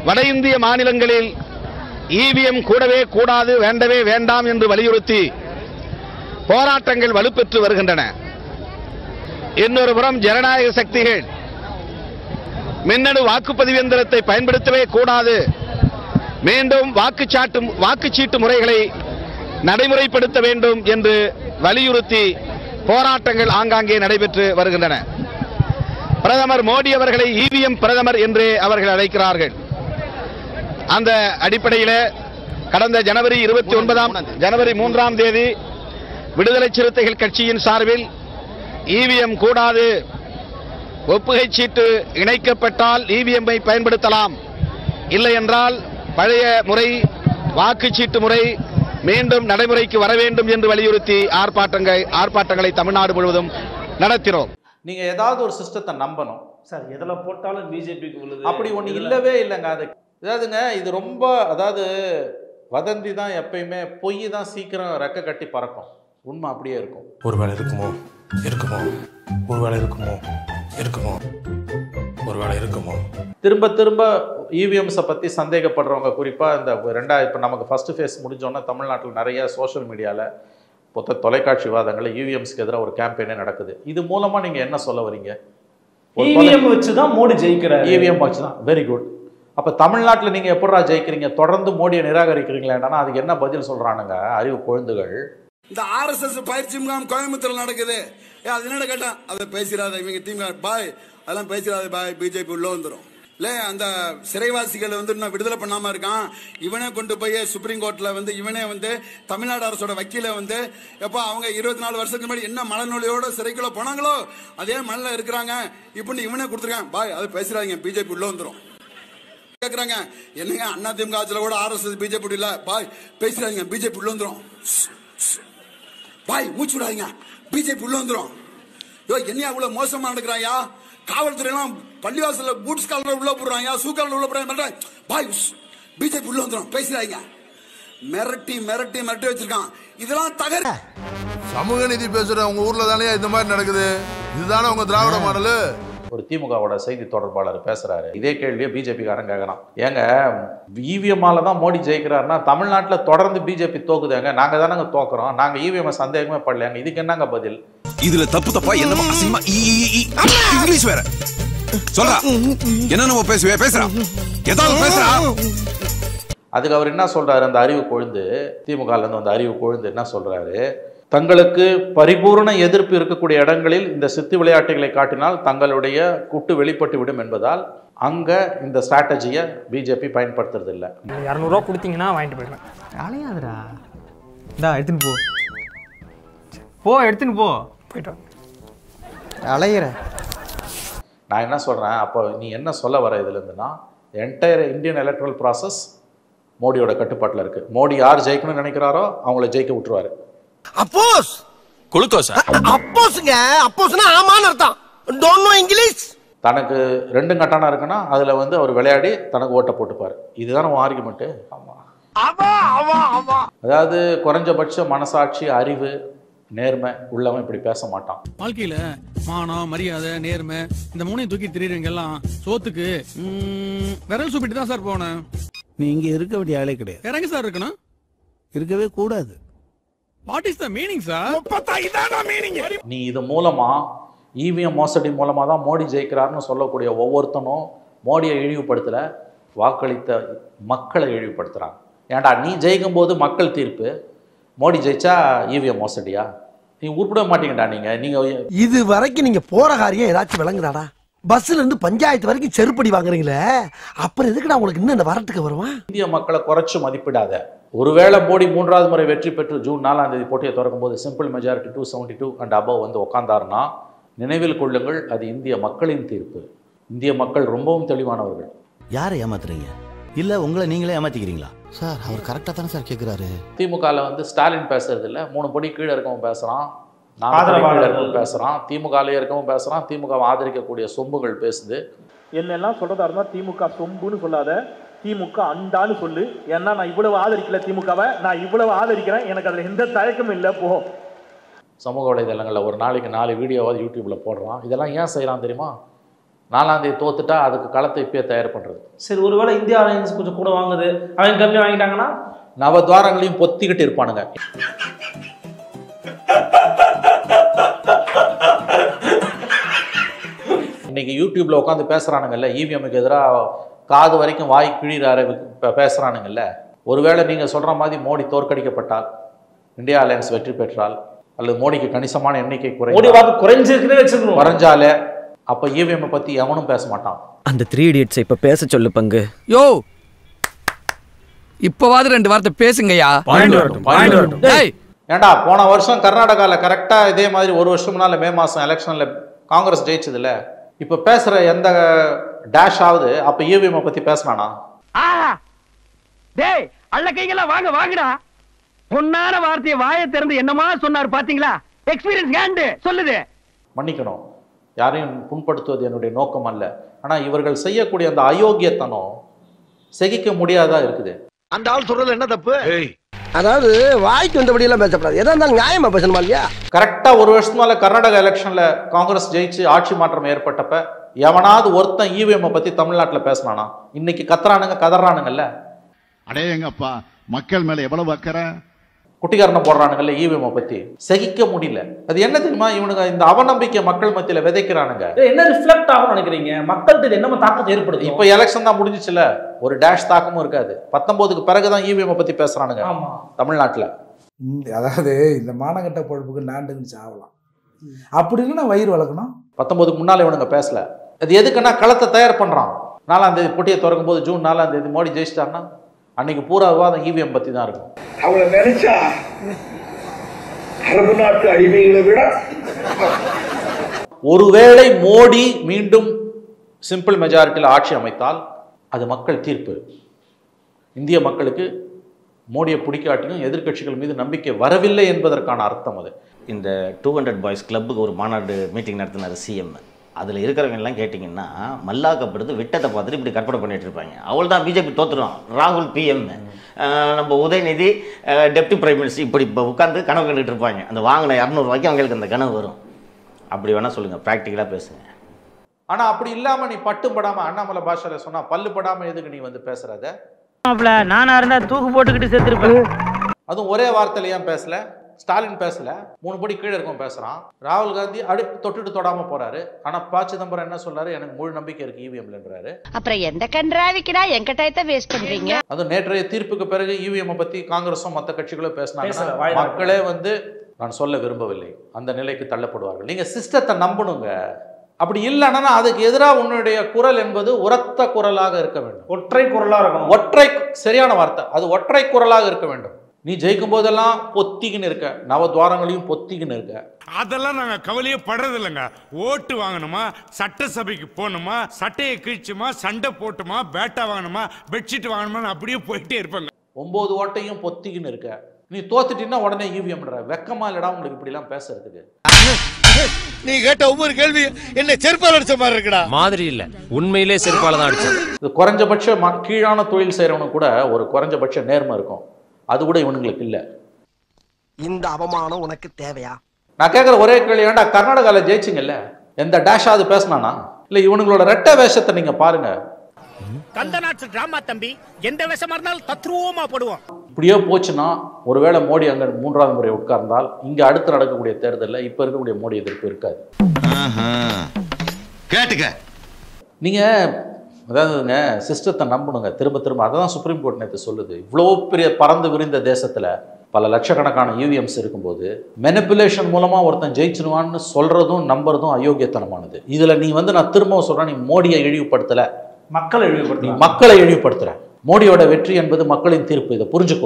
வட இந்திய மாநிலங்களில் இவிஎம் கூடவே கூடாது வேண்டவே வேண்டாம் என்று வலியுறுத்தி போராட்டங்கள் வலுப்பெற்று வருகின்றன இன்னொரு புறம் ஜனநாயக சக்திகள் மின்னணு வாக்குப்பதிவு எந்திரத்தை பயன்படுத்தவே கூடாது மீண்டும் வாக்குச்சாட்டு வாக்குச்சீட்டு முறைகளை நடைமுறைப்படுத்த வேண்டும் என்று வலியுறுத்தி போராட்டங்கள் ஆங்காங்கே நடைபெற்று வருகின்றன பிரதமர் மோடி அவர்களை இவிஎம் பிரதமர் என்று அவர்கள் அழைக்கிறார்கள் அந்த அடிப்படையில் கடந்த ஜனவரி இருபத்தி ஒன்பதாம் ஜனவரி மூன்றாம் தேதி விடுதலை சிறுத்தைகள் கட்சியின் சார்பில் இவிஎம் கூடாது ஒப்புகை சீட்டு இணைக்கப்பட்டால் இவிஎம்ஐ பயன்படுத்தலாம் இல்லை என்றால் பழைய முறை வாக்குச்சீட்டு முறை மீண்டும் நடைமுறைக்கு வர வேண்டும் என்று வலியுறுத்தி ஆர்ப்பாட்டங்கள் ஆர்ப்பாட்டங்களை தமிழ்நாடு முழுவதும் நடத்தினோம் நீங்க ஏதாவது ஒரு சிஸ்டத்தை நம்பணும் சார் எதில் போட்டாலும் பிஜேபிக்கு உள்ளது அப்படி ஒண்ணு இல்லவே இல்லைங்க அது அதாவதுங்க இது ரொம்ப அதாவது வதந்தி தான் எப்பயுமே பொய் தான் சீக்கிரம் ரெக்க கட்டி பறக்கும் உண்மை அப்படியே இருக்கும் ஒருவேளை இருக்குமோ இருக்குமோ ஒருவேளை இருக்குமோ இருக்குமோ ஒருவேளை இருக்குமோ திரும்ப திரும்ப இவிஎம்ஸை பற்றி சந்தேகப்படுறவங்க குறிப்பாக இந்த ரெண்டா இப்போ நமக்கு ஃபர்ஸ்ட் ஃபேஸ் முடிஞ்சோன்னா தமிழ்நாட்டில் நிறைய சோஷியல் மீடியாவில் மொத்த தொலைக்காட்சி விவாதங்கள் இவிஎம்ஸ்க்கு எதிராக ஒரு கேம்பெயினே நடக்குது இது மூலமாக நீங்கள் என்ன சொல்ல வரீங்க இவிஎம் வச்சு தான் மோடி ஜெயிக்கிறார் இவிஎம் வச்சு தான் வெரி குட் அப்போ தமிழ்நாட்டில் நீங்கள் எப்படா ஜெயிக்கிறீங்க தொடர்ந்து மோடியை நிராகரிக்கிறீங்களேன்னா அதுக்கு என்ன பதில் சொல்கிறானுங்க அறிவு கொழுந்துகள் இந்த ஆர்எஸ்எஸ் பயிற்சி முகாம் கோயம்புத்தூர்ல நடக்குது ஏ அது என்னடா கேட்டேன் அதை பேசிடாத இவங்க டீம் பாய் அதெல்லாம் பேசிடாத பாய் பிஜேபி உள்ள வந்துரும் இல்ல அந்த சிறைவாசிகளை வந்து இன்னும் விடுதலை பண்ணாம இருக்கான் இவனே கொண்டு போய் சுப்ரீம் கோர்ட்ல வந்து இவனே வந்து தமிழ்நாடு அரசோட வக்கீல வந்து எப்ப அவங்க இருபத்தி நாலு வருஷத்துக்கு முன்னாடி என்ன மனநோயோட சிறைக்குள்ள போனாங்களோ அதே மண்ணில் இருக்கிறாங்க இப்படின்னு இவனே கொடுத்துருக்கான் பாய் அது பேசுறாங்க பிஜேபி உள்ள வந்துரும் கேக்குறாங்க என்னங்க அண்ணா திமுக ஆட்சியில கூட ஆர்எஸ்எஸ் பிஜேபி இல்ல பாய் பேசுறாங்க பிஜேபி உள்ள வந்துரும் பாய் மூச்சு விடாதீங்க பிஜேபி உள்ள வந்துரும் யோ என்ன அவ்வளவு மோசமா நடக்கிறாயா காவல்துறை எல்லாம் பள்ளிவாசல்ல பூட்ஸ் காலில் உள்ள போடுறாங்க ஷூ காலில் உள்ள போடுறாங்க பாய் பிஜேபி உள்ள வந்துரும் பேசுறாங்க மிரட்டி மிரட்டி மிரட்டி வச்சிருக்கான் இதெல்லாம் தகர சமூக நீதி பேசுற உங்க ஊர்ல தானே இந்த மாதிரி நடக்குது இதுதானே உங்க திராவிட மாடலு ஒரு திமுகவோட செய்தி தொடர்பாளர் பேசுறாரு இதே கேள்வியை பிஜேபிக்காரன் கேட்கறான் ஏங்க இவிஎம்மால தான் மோடி ஜெயிக்கிறாருன்னா தமிழ்நாட்டில் தொடர்ந்து பிஜேபி தோக்குதாங்க நாங்க தானங்க தோக்குறோம் நாங்க இவிஎம் சந்தேகமே படலையாங்க இதுக்கு என்னங்க பதில் இதுல தப்பு தப்பா என்னமோ அசிங்கமா ஈ, ஈ, ஈ, இங்கிலீஷ் வேற சொல்றா என்ன நம்ம பேசுவே பேசுறா ஏதாவது பேசுறா அதுக்கு அவர் என்ன சொல்றாரு அந்த அறிவு கொழுந்து திமுகல இருந்து அந்த அறிவு கொழுந்து என்ன சொல்றாரு தங்களுக்கு பரிபூர்ண எதிர்ப்பு இருக்கக்கூடிய இடங்களில் இந்த சித்து விளையாட்டுகளை காட்டினால் தங்களுடைய குட்டு வெளிப்பட்டு விடும் என்பதால் அங்க இந்த ஸ்ட்ராட்டஜியை பிஜேபி பயன்படுத்துறது இல்லை இரநூறுவா கொடுத்தீங்கன்னா வாங்கிட்டு போயிடுவேன் அலையாதுடா இந்தா எடுத்துன்னு போ போ எடுத்துன்னு போ போயிட்டு அலையிற நான் என்ன சொல்கிறேன் அப்போ நீ என்ன சொல்ல வர இதுலேருந்துன்னா என்டையர் இந்தியன் எலக்ட்ரல் ப்ராசஸ் மோடியோட கட்டுப்பாட்டில் இருக்குது மோடி யார் ஜெயிக்கணும்னு நினைக்கிறாரோ அவங்கள ஜெயிக்க விட்டுருவாரு அப்போஸ் குளுக்கோஸா அப்போஸ்ங்க அப்போஸ்னா ஆமான்னு அர்த்தம் டோன்ட் நோ இங்கிலீஷ் தனக்கு ரெண்டு கட்டானா இருக்குன்னா அதில் வந்து அவர் விளையாடி தனக்கு ஓட்டை போட்டுப்பார் இதுதானே உன் ஆர்குமெண்ட்டு அதாவது குறைஞ்சபட்ச மனசாட்சி அறிவு நேர்மை உள்ளவன் இப்படி பேச மாட்டான் வாழ்க்கையில மானம் மரியாதை நேர்மை இந்த மூணையும் தூக்கி திரியுறவங்க எல்லாம் சோத்துக்கு ம், விரல் சூப்பிட்டு தான் சார் போனேன் நீ இங்க இருக்க வேண்டிய ஆளே கிடையாது இறங்க சார் இருக்கணும் இருக்கவே கூடாது what is the meaning sir நீ இது மூலமா இவிஎம் மோசடி மூலமாக தான் மோடி ஜெயிக்கிறாருன்னு சொல்லக்கூடிய ஒவ்வொருத்தனும் மோடியை இழிவுபடுத்தல வாக்களித்த மக்களை இழிவுபடுத்துறாங்க ஏன்டா நீ ஜெயிக்கும் போது மக்கள் தீர்ப்பு மோடி ஜெயிச்சா இவிஎம் மோசடியா நீ உருப்பிட மாட்டீங்கடா நீங்க நீங்க இது வரைக்கும் நீங்க போற காரியம் ஏதாச்சும் விளங்குதாடா பஸ்ல இருந்து பஞ்சாயத்து வரைக்கும் செருப்படி வாங்குறீங்களே அப்புறம் எதுக்குடா உங்களுக்கு இன்னும் இந்த வரட்டுக்கு வருவான் இந்திய மக்களை குறைச்சு மதிப்பிடாத ஒருவேளை மோடி மூன்றாவது முறை வெற்றி பெற்று ஜூன் நாலாம் தேதி போட்டியை திறக்கும் போது simple majority two seventy two and above வந்து உட்காந்தாருன்னா நினைவில் கொள்ளுங்கள் அது இந்திய மக்களின் தீர்ப்பு இந்திய மக்கள் ரொம்பவும் தெளிவானவர்கள் யாரை ஏமாத்துறீங்க இல்ல உங்களை நீங்களே ஏமாத்திக்கிறீங்களா சார் அவர் கரெக்டா தானே சார் கேக்குறாரு திமுகவில் வந்து ஸ்டாலின் பேசுறது இல்ல மூணு படி கீழே இருக்கவன் பேசுறான் நாலு படி ஆதரவாளர்கள். கீழே இருக்கவன் பேசுறான் திமுகவில் இருக்கவன் பேசுறான் திமுகவை ஆதரிக்கக்கூடிய சொம்புகள் பேசுது என்னெல்லாம் சொல்றதா இருந்தா திமுக சொம்புன்னு சொல்லாத திமுக அண்டான்னு சொல்லு ஏன்னா நான் இவ்வளவு ஆதரிக்கல திமுகவை நான் இவ்வளவு ஆதரிக்கிறேன் எனக்கு அதுல எந்த தயக்கமும் இல்லை போ சமூக வலைதளங்களில் ஒரு நாளைக்கு நாலு வீடியோவாவது யூடியூப்ல போடுறான் இதெல்லாம் ஏன் செய்கிறான் தெரியுமா நாலாம் தேதி தோத்துட்டா அதுக்கு களத்தை இப்பயே தயார் பண்றது சரி ஒருவேளை இந்தியா அலையன்ஸ் கொஞ்சம் கூட வாங்குது அவங்க கம்மியாக வாங்கிட்டாங்கன்னா நவத்வாரங்களையும் பொத்திக்கிட்டு இருப்பானுங்க இன்னைக்கு யூடியூப்ல உட்காந்து பேசுறானுங்கல்ல இவிஎம்க்கு எதிராக காது வரைக்கும் வாய் கிழிறாரு பே- பேசுறானுங்கல்ல ஒருவேளை நீங்க சொல்ற மாதிரி மோடி தோற்கடிக்கப்பட்டால் இந்தியா அலையன்ஸ் வெற்றி பெற்றால் அல்லது மோடிக்கு கணிசமான எண்ணிக்கை மோடி குறை வாக்கு குறைஞ்சிருக்குன்னே வச்சுக்கணும் குறைஞ்சாலே அப்ப இவிஎம் பத்தி எவனும் பேச மாட்டான் அந்த த்ரீ இடியட்ஸை இப்ப பேச சொல்லு பங்கு யோ இப்பவாது ரெண்டு வார்த்தை பேசுங்கய்யா பாயிண்ட் வரட்டும், பாயிண்ட் வரட்டும். டேய் ஏன்டா போன வருஷம் கர்நாடகால கரெக்டா இதே மாதிரி ஒரு வருஷம் முன்னால மே மாசம் எலெக்ஷன்ல காங்கிரஸ் ஜெயிச்சதுல இப்ப பேசுற எந்த டேஷ் ஆகுது அப்ப இவிஎம் பத்தி பேசினானா ஆஹா டேய் அள்ள கைகளா வாங்க வாங்கடா பொன்னான வார்த்தையை வாயை திறந்து என்னமா சொன்னார் பாத்தீங்களா எக்ஸ்பீரியன்ஸ் ஹேண்ட் சொல்லுது மன்னிக்கணும் யாரையும் புண்படுத்துவது என்னுடைய நோக்கம் அல்ல ஆனா இவர்கள் செய்யக்கூடிய அந்த அயோக்கியத்தனம் சகிக்க முடியாதா இருக்குது அந்த ஆள் சொல்றதுல என்ன தப்பு அதாவது வாய்க்கு வந்தபடி எல்லாம் பேசக்கூடாது எதா இருந்தாலும் நியாயமா பேசணுமா இல்லையா கரெக்டா ஒரு வருஷத்துக்கு மேல கர்நாடகா எலெக்ஷன்ல காங்கிரஸ் ஜெயிச்சு ஆட்சி மாற்றம் ஏற்பட்டப்ப எவனாவது ஒருத்தன் இவிஎம் பத்தி தமிழ்நாட்டுல பேசினானா இன்னைக்கு கத்துறானுங்க கதறானுங்கல்ல அடே எங்கப்பா மக்கள் மேல எவ்வளவு அக்கறை குட்டிகாரணம் போடுறானுங்கல்ல இவிஎம் பத்தி சகிக்க முடியல அது என்ன தெரியுமா இவனுங்க இந்த அவநம்பிக்கை மக்கள் மத்தியில விதைக்கிறானுங்க இது என்ன ரிஃப்ளெக்ட் ஆகும்னு நினைக்கிறீங்க மக்கள்கிட்ட இது என்னமா தாக்கத்தை ஏற்படுத்தும் இப்ப எலெக்ஷன் தான் முடிஞ்சிச்சுல ஒரு டேஷ் தாக்கமும் இருக்காது பத்தொன்பதுக்கு பிறகுதான் இவிஎம் பத்தி பேசுறானுங்க ஆமா தமிழ்நாட்டுல இந்த- அதாவது இந்த மானகட்ட பொழப்புக்கு நாண்டுன்னு சாவலாம் அப்படி இல்லைன்னா வயிறு வளர்க்கணும் பத்தொன்பதுக்கு முன்னால இவனுங்க பேசல அது எதுக்குன்னா களத்தை தயார் பண்றான் நாலாம் தேதி போட்டியை திறக்கும் போது ஜூன் நாலாம் தேதி மோடி ஜெயிச்சிட்டாருன்னா அன்னைக்கு பூரா விவாதம் இவிஎம் பத்தி தான் இருக்கும் அவளை நினைச்சா அரபு நாட்டு அடிமைகளை விட ஒருவேளை மோடி மீண்டும் சிம்பிள் மெஜாரிட்டியில் ஆட்சி அமைத்தால் அது மக்கள் தீர்ப்பு இந்திய மக்களுக்கு மோடியை பிடிக்காட்டியும் எதிர்க்கட்சிகள் மீது நம்பிக்கை வரவில்லை என்பதற்கான அர்த்தம் அது இந்த டூ ஹண்ட்ரட் பாய்ஸ் கிளப்புக்கு ஒரு மாநாடு மீட்டிங் நடத்தினார் சிஎம் அதில் இருக்கிறவங்க எல்லாம் கேட்டிங்கன்னா மல்லாக்கப்படுத்து விட்டத்தை பார்த்துட்டு இப்படி கற்பனை பண்ணிட்டு இருப்பாங்க அவள் தான் பிஜேபி தோத்துரும் ராகுல் பிஎம் நம்ம உதயநிதி டெப்டி பிரைம் மினிஸ்டர் இப்படி இப்போ உட்காந்து கனவு கண்டுட்டு இருப்பாங்க அந்த வாங்கின இரநூறுவாய்க்கு அவங்களுக்கு அந்த கனவு வரும் அப்படி வேணால் சொல்லுங்கள் ப்ராக்டிக்கலாக பேசுங்க ஆனா அப்படி இல்லாம நீ பட்டும் படாம அண்ணாமலை பாஷால சொன்னா பல்லு படாம எதுக்கு நீ வந்து பேசுறத நானா இருந்தா தூக்கு போட்டுக்கிட்டு செத்துருப்பேன் அதுவும் ஒரே வார்த்தையில ஏன் பேசல ஸ்டாலின் பேசல மூணு படி கீழே இருக்கும் பேசுறான் ராகுல் காந்தி அடி தொட்டுட்டு தொடாம போறாரு ஆனா ப சிதம்பரம் என்ன சொல்றாரு எனக்கு முழு நம்பிக்கை இருக்கு இவிஎம்லன்றாரு அப்புறம் எந்த கன்றாவிக்குடா எங்க டயத்தை வேஸ்ட் பண்றீங்க அதுவும் நேற்றைய தீர்ப்புக்கு பிறகு இவிஎம் பத்தி காங்கிரஸும் மற்ற கட்சிகளும் பேசல, பேசினாங்க வாய் தான் மக்களே வந்து நான் சொல்ல விரும்பவில்லை அந்த நிலைக்கு தள்ளப்படுவார்கள் நீங்க சிஸ்டத்தை நம்பணுங்க அப்படி இல்லைன்னா அதுக்கு எதிராக உன்னுடைய குரல் என்பது உரத்த குரலாக இருக்க வேண்டும் ஒற்றை குரலா இருக்கணும் ஒற்றை சரியான வார்த்தை அது ஒற்றை குரலாக இருக்க வேண்டும் நீ ஜெயிக்கும் போதெல்லாம் பொத்திக்கின்னு இருக்க நவத்வாரங்களையும் பொத்திக்கின்னு இருக்க அதெல்லாம் நாங்க கவலையே படுறது இல்லைங்க ஓட்டு வாங்கணுமா சட்டசபைக்கு போகணுமா சட்டையை கிழிச்சுமா சண்டை போட்டுமா பேட்டா வாங்கணுமா பெட்ஷீட் வாங்கணுமா அப்படியே போயிட்டே இருப்பாங்க ஒன்பது ஓட்டையும் பொத்திக்கின்னு இருக்க நீ தோத்துட்டீங்கன்னா உடனே இவிஎம்ன்ற வெக்கமா இல்லடா உங்களுக்கு இப்படிலாம் பேசுறதுக்கு நீ கேட்ட ஒவ்வொரு கேள்வி என்ன செருப்பால் அடிச்ச மாதிரி இருக்குடா மாதிரி இல்ல உண்மையிலே செருப்பால தான் அடிச்சது இது குறைஞ்சபட்ச ம- கீழான தொழில் செய்கிறவனுக்கு கூட ஒரு குறைஞ்சபட்ச நேர்மை இருக்கும் அது கூட இவனுங்களுக்கு இல்லை இந்த அவமானம் உனக்கு தேவையா நான் கேட்குற ஒரே கேள்வி ஏன்டா கர்நாடகாவில் ஜெயிச்சிங்கல்ல எந்த டேஷாவது பேசினானா இல்லை இவனுங்களோட ரெட்டை வேஷத்தை நீங்க பாருங்க கந்த நாட்டு டிராமா தம்பி எந்த விஷமா இருந்தாலும் தத்ரூபமா போடுவோம் இப்படியே போச்சுன்னா ஒருவேளை மோடி அங்க மூன்றாவது முறை உட்கார்ந்தால் இங்க அடுத்து நடக்கக்கூடிய தேர்தலில் இப்ப இருக்கக்கூடிய மோடி எதிர்ப்பு இருக்காது கேட்டுக்க நீங்க அதாவதுங்க சிஸ்டத்தை நம்பணுங்க திரும்ப திரும்ப அதை தான் சுப்ரீம் கோர்ட் நேற்று சொல்லுது இவ்வளோ பெரிய பறந்து விரிந்த தேசத்துல பல லட்சக்கணக்கான யூவிஎம்ஸ் இருக்கும்போது மெனிப்புலேஷன் மூலமா ஒருத்தன் ஜெயிச்சிருவான்னு சொல்றதும் நம்புறதும் அயோக்கியத்தனமானது இதுல நீ வந்து நான் திரும்பவும் சொல்றேன் நீ மோடியை இழிவுபடுத்தல மக்களை நீ இழிவுபடுத்தலாம் மக்களை இழிவுபடுத்துற மோடியோட வெற்றி என்பது மக்களின் தீர்ப்பு இதை புரிஞ்சுக்கோ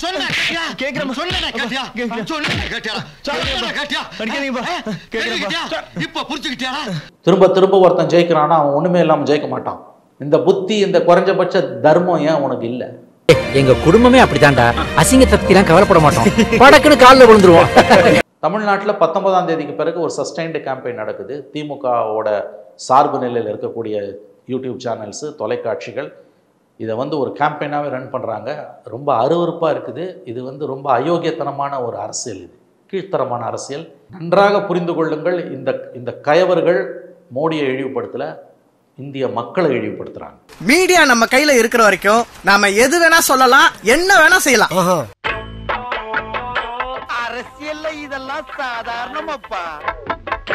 இப்ப புரிச்சுக்கிட்டியா திரும்ப திரும்ப ஒருத்தன் ஜெயிக்கிறானா அவன் ஒண்ணுமே இல்லாம ஜெயிக்க மாட்டான் இந்த புத்தி இந்த குறைஞ்சபட்ச தர்மம் ஏன் உனக்கு இல்ல எங்க குடும்பமே அப்படித்தான்டா அசிங்கத்தை பத்திலாம் கவலைப்பட மாட்டோம் படக்குன்னு காலில் விழுந்துருவோம் தமிழ்நாட்டில் பத்தொன்பதாம் தேதிக்கு பிறகு ஒரு சஸ்டைன்டு கேம்பெயின் நடக்குது திமுகவோட சார்பு நிலையில் இருக்கக்கூடிய யூடியூப் சேனல்ஸு தொலைக்காட்சிகள் இதை வந்து ஒரு கேம்பெயினாகவே ரன் பண்ணுறாங்க ரொம்ப அருவருப்பாக இருக்குது இது வந்து ரொம்ப அயோக்கியத்தனமான ஒரு அரசியல் இது கீழ்த்தரமான அரசியல் நன்றாக புரிந்து கொள்ளுங்கள் இந்த இந்த கயவர்கள் மோடியை இழிவுபடுத்தலை இந்திய மக்களை இழிவுபடுத்துறாங்க மீடியா நம்ம கையில இருக்கிற வரைக்கும் நாம எது வேணா சொல்லலாம் என்ன வேணா செய்யலாம் அரசியல்ல இதெல்லாம் சாதாரணமாப்பா